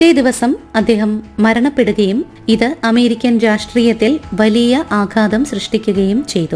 ഇതേ ദിവസം അദ്ദേഹം മരണപ്പെടുകയും ഇത് അമേരിക്കൻ രാഷ്ട്രീയത്തിൽ വലിയ ആഘാതം സൃഷ്ടിക്കുകയും ചെയ്തു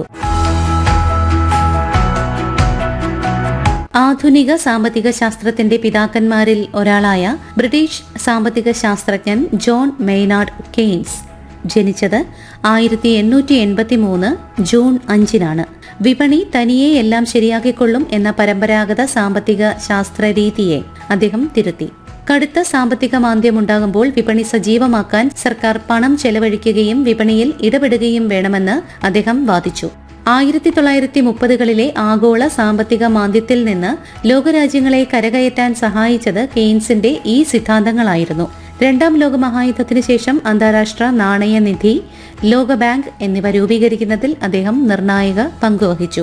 ആധുനിക സാമ്പത്തിക ശാസ്ത്രത്തിന്റെ പിതാക്കന്മാരിൽ ഒരാളായ ബ്രിട്ടീഷ് സാമ്പത്തിക ശാസ്ത്രജ്ഞൻ ജോൺ മെയ്നാർഡ് കെയ്ൻസ് ജനിച്ചത് ആയിരത്തി എണ്ണൂറ്റി എൺപത്തി മൂന്ന് ജൂൺ അഞ്ചിനാണ് വിപണി തനിയെ എല്ലാം ശരിയാക്കിക്കൊള്ളും എന്ന പരമ്പരാഗത സാമ്പത്തിക ശാസ്ത്ര രീതിയെ അദ്ദേഹം തിരുത്തി കടുത്ത സാമ്പത്തിക മാന്ദ്യമുണ്ടാകുമ്പോൾ വിപണി സജീവമാക്കാൻ സർക്കാർ പണം ചെലവഴിക്കുകയും വിപണിയിൽ ഇടപെടുകയും വേണമെന്ന് അദ്ദേഹം വാദിച്ചു ആയിരത്തി തൊള്ളായിരത്തി മുപ്പതുകളിലെ ആഗോള സാമ്പത്തിക മാന്ദ്യത്തിൽ നിന്ന് ലോകരാജ്യങ്ങളെ കരകയറ്റാൻ സഹായിച്ചത് കെയ്ൻസിന്റെ ഈ സിദ്ധാന്തങ്ങളായിരുന്നു രണ്ടാം ലോക മഹായുദ്ധത്തിന് ശേഷം അന്താരാഷ്ട്ര നാണയനിധി ലോകബാങ്ക് എന്നിവ രൂപീകരിക്കുന്നതിൽ അദ്ദേഹം നിർണായക പങ്കുവഹിച്ചു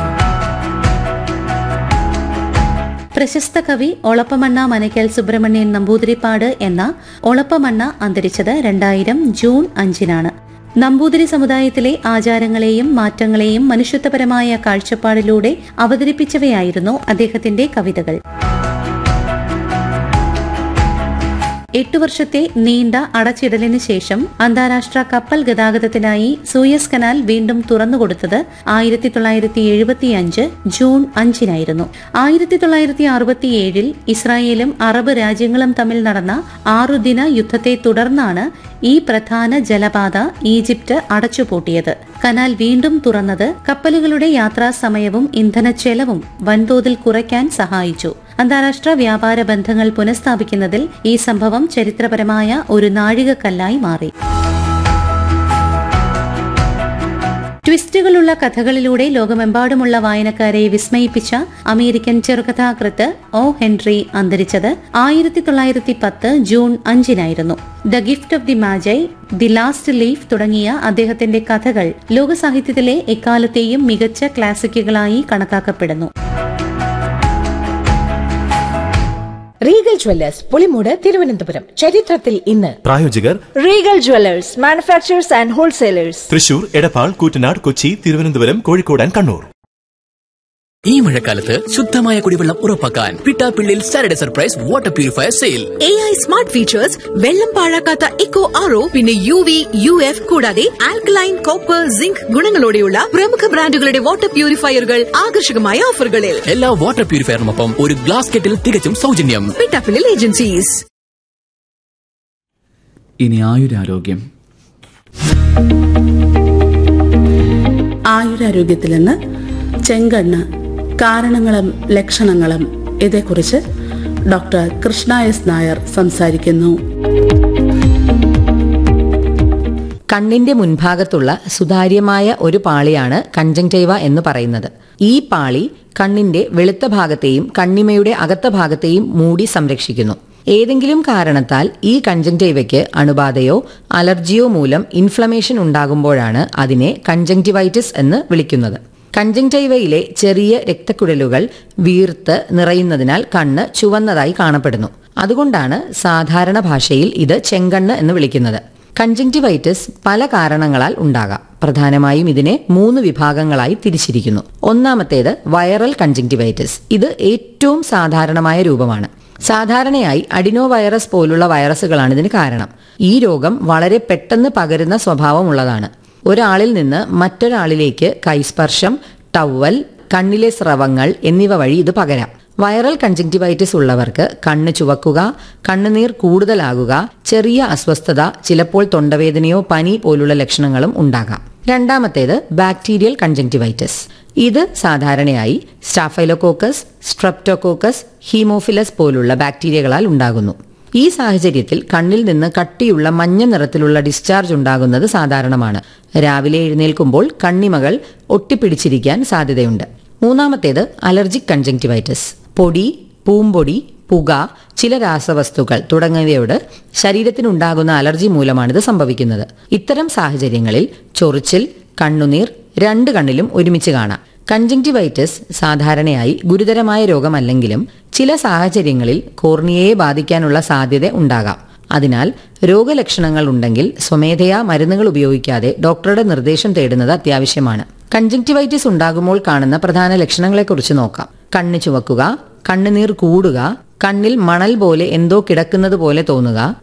പ്രശസ്ത കവി ഒളപ്പമണ്ണ മനക്കൽ സുബ്രഹ്മണ്യൻ നമ്പൂതിരിപ്പാട് എന്ന ഒളപ്പമണ്ണ അന്തരിച്ചത് രണ്ടായിരം ജൂൺ അഞ്ചിനാണ് നമ്പൂതിരി സമുദായത്തിലെ ആചാരങ്ങളെയും മാറ്റങ്ങളെയും മനുഷ്യത്വപരമായ കാഴ്ചപ്പാടിലൂടെ അവതരിപ്പിച്ചവയായിരുന്നു അദ്ദേഹത്തിന്റെ കവിതകൾ എട്ടു വർഷത്തെ നീണ്ട അടച്ചിടലിന് ശേഷം അന്താരാഷ്ട്ര കപ്പൽ ഗതാഗതത്തിനായി സൂയസ് കനാൽ വീണ്ടും തുറന്നുകൊടുത്തത് ആയിരത്തി തൊള്ളായിരത്തി എഴുപത്തിയഞ്ച് ജൂൺ അഞ്ചിനായിരുന്നു ആയിരത്തി തൊള്ളായിരത്തി അറുപത്തിയേഴിൽ ഇസ്രായേലും അറബ് രാജ്യങ്ങളും തമ്മിൽ നടന്ന ആറുദിന യുദ്ധത്തെ തുടർന്നാണ് ഈ പ്രധാന ജലപാത ഈജിപ്ത് അടച്ചുപൂട്ടിയത് കനാൽ വീണ്ടും തുറന്നത് കപ്പലുകളുടെ യാത്രാ സമയവും ഇന്ധനച്ചെലവും വൻതോതിൽ കുറയ്ക്കാൻ സഹായിച്ചു അന്താരാഷ്ട്ര വ്യാപാര ബന്ധങ്ങൾ പുനഃസ്ഥാപിക്കുന്നതിൽ ഈ സംഭവം ചരിത്രപരമായ ഒരു നാഴികക്കല്ലായി മാറി ട്വിസ്റ്റുകളുള്ള കഥകളിലൂടെ ലോകമെമ്പാടുമുള്ള വായനക്കാരെ വിസ്മയിപ്പിച്ച അമേരിക്കൻ ചെറുകഥാകൃത്ത് ഒ ഹെൻറി അന്തരിച്ചത് ആയിരത്തി തൊള്ളായിരത്തി പത്ത് ജൂൺ അഞ്ചിനായിരുന്നു the gift of the magi the last leaf തുടങ്ങിയ അദ്ദേഹത്തിന്റെ കഥകൾ ലോകസാഹിത്യത്തിലെ എക്കാലത്തെയും മികച്ച ക്ലാസിക്കുകളായി കണക്കാക്കപ്പെടുന്നു റീഗൽ ജ്വല്ലേഴ്സ് പുളിമൂട് തിരുവനന്തപുരം ചരിത്രത്തിൽ ഇന്ന് പ്രായോജകർ Regal jewellers manufacturers and wholesalers Thrissur Edappal Koottanad Kochi Thiruvananthapuram Kozhikode and Kannur ഈ മഴക്കാലത്ത് ശുദ്ധമായ കുടിവെള്ളം ഉറപ്പാക്കാൻ Pittappillil Saturday surprise water purifier sale A I smart features വെള്ളം പാഴാക്കാത്ത ഇക്കോ ആറോ പിന്നെ യു വി യു എഫ് കൂടാതെ ആൽക്കലൈൻ കോപ്പർ സിങ്ക് ഗുണങ്ങളോടെയുള്ള പ്രമുഖ ബ്രാൻഡുകളുടെ വാട്ടർ പ്യൂരിഫയറുകൾ ആകർഷകമായ ഓഫറുകളിൽ എല്ലാ വാട്ടർ പ്യൂരിഫയറിനൊപ്പം ഒരു ഗ്ലാസ് കെറ്റിൽ തികച്ചും സൗജന്യം പിട്ടാപ്പിളിൽ ഏജൻസീസ് ഇനി ആയുരാരോഗ്യം ആയുരാരോഗ്യത്തിൽ നിന്ന് ചെങ്കണ്ണ് കാരണങ്ങളും ലക്ഷണങ്ങളും ഇതേക്കുറിച്ച് ഡോക്ടർ കൃഷ്ണ എസ് നായർ സംസാരിക്കുന്നു കണ്ണിന്റെ മുൻഭാഗത്തുള്ള സുതാര്യമായ ഒരു പാളിയാണ് കൺജങ്ടൈവ എന്ന് പറയുന്നത് ഈ പാളി കണ്ണിന്റെ വെളുത്ത ഭാഗത്തെയും കണ്ണിമയുടെ അകത്ത ഭാഗത്തെയും മൂടി സംരക്ഷിക്കുന്നു ഏതെങ്കിലും കാരണത്താൽ ഈ കൺജങ്ടൈവയ്ക്ക് അണുബാധയോ അലർജിയോ മൂലം ഇൻഫ്ലമേഷൻ ഉണ്ടാകുമ്പോഴാണ് അതിനെ കൺജങ്ടിവൈറ്റിസ് എന്ന് വിളിക്കുന്നത് കൺജങ്ടൈവയിലെ ചെറിയ രക്തക്കുഴലുകൾ വീർത്ത് നിറയുന്നതിനാൽ കണ്ണ് ചുവന്നതായി കാണപ്പെടുന്നു അതുകൊണ്ടാണ് സാധാരണ ഭാഷയിൽ ഇത് ചെങ്കണ്ണ് എന്ന് വിളിക്കുന്നത് കൺജങ്ടിവൈറ്റിസ് പല കാരണങ്ങളാൽ ഉണ്ടാകാം പ്രധാനമായും ഇതിനെ മൂന്ന് വിഭാഗങ്ങളായി തിരിച്ചിരിക്കുന്നു ഒന്നാമത്തേത് വൈറൽ കൺജങ്ടിവൈറ്റിസ് ഇത് ഏറ്റവും സാധാരണമായ രൂപമാണ് സാധാരണയായി അഡിനോ വൈറസ് പോലുള്ള വൈറസുകളാണ് ഇതിന് കാരണം ഈ രോഗം വളരെ പെട്ടെന്ന് പകരുന്ന സ്വഭാവമുള്ളതാണ് ഒരാളിൽ നിന്ന് മറ്റൊരാളിലേക്ക് കൈസ്പർശം ടവൽ കണ്ണിലെ സ്രവങ്ങൾ എന്നിവ വഴി ഇത് പകരാം വൈറൽ കൺജങ്ടിവൈറ്റിസ് ഉള്ളവർക്ക് കണ്ണ് ചുവക്കുക കണ്ണുനീർ കൂടുതലാകുക ചെറിയ അസ്വസ്ഥത ചിലപ്പോൾ തൊണ്ടവേദനയോ പനി പോലുള്ള ലക്ഷണങ്ങളും ഉണ്ടാകാം രണ്ടാമത്തേത് ബാക്ടീരിയൽ കൺജങ്ടിവൈറ്റിസ് ഇത് സാധാരണയായി സ്റ്റാഫൈലോകോക്കസ് സ്ട്രെപ്റ്റോകോക്കസ് ഹീമോഫിലസ് പോലുള്ള ബാക്ടീരിയകളാൽ ഉണ്ടാകുന്നു ഈ സാഹചര്യത്തിൽ കണ്ണിൽ നിന്ന് കട്ടിയുള്ള മഞ്ഞ നിറത്തിലുള്ള ഡിസ്ചാർജ് ഉണ്ടാകുന്നത് സാധാരണമാണ് രാവിലെ എഴുന്നേൽക്കുമ്പോൾ കണ്ണിമകൾ ഒട്ടിപ്പിടിച്ചിരിക്കാൻ സാധ്യതയുണ്ട് മൂന്നാമത്തേത് അലർജിക് കൺജങ്ടിവൈറ്റിസ് പൊടി പൂമ്പൊടി പുക ചില രാസവസ്തുക്കൾ തുടങ്ങിയവയോട് ശരീരത്തിനുണ്ടാകുന്ന അലർജി മൂലമാണിത് സംഭവിക്കുന്നത് ഇത്തരം സാഹചര്യങ്ങളിൽ ചൊറിച്ചിൽ കണ്ണുനീർ രണ്ട് കണ്ണിലും ഒരുമിച്ച് കാണാം കൺജങ്ടിവൈറ്റിസ് സാധാരണയായി ഗുരുതരമായ രോഗമല്ലെങ്കിലും ചില സാഹചര്യങ്ങളിൽ കോർണിയയെ ബാധിക്കാനുള്ള സാധ്യത ഉണ്ടാകാം അതിനാൽ രോഗലക്ഷണങ്ങൾ ഉണ്ടെങ്കിൽ സ്വമേധയാ മരുന്നുകൾ ഉപയോഗിക്കാതെ ഡോക്ടറുടെ നിർദ്ദേശം തേടുന്നത് അത്യാവശ്യമാണ് കൺജങ്ടിവൈറ്റിസ് ഉണ്ടാകുമ്പോൾ കാണുന്ന പ്രധാന ലക്ഷണങ്ങളെക്കുറിച്ച് നോക്കാം കണ്ണ് ചുവക്കുക കണ്ണുനീർ കൂടുക കണ്ണിൽ മണൽ പോലെ എന്തോ കിടക്കുന്നത് പോലെ തോന്നുക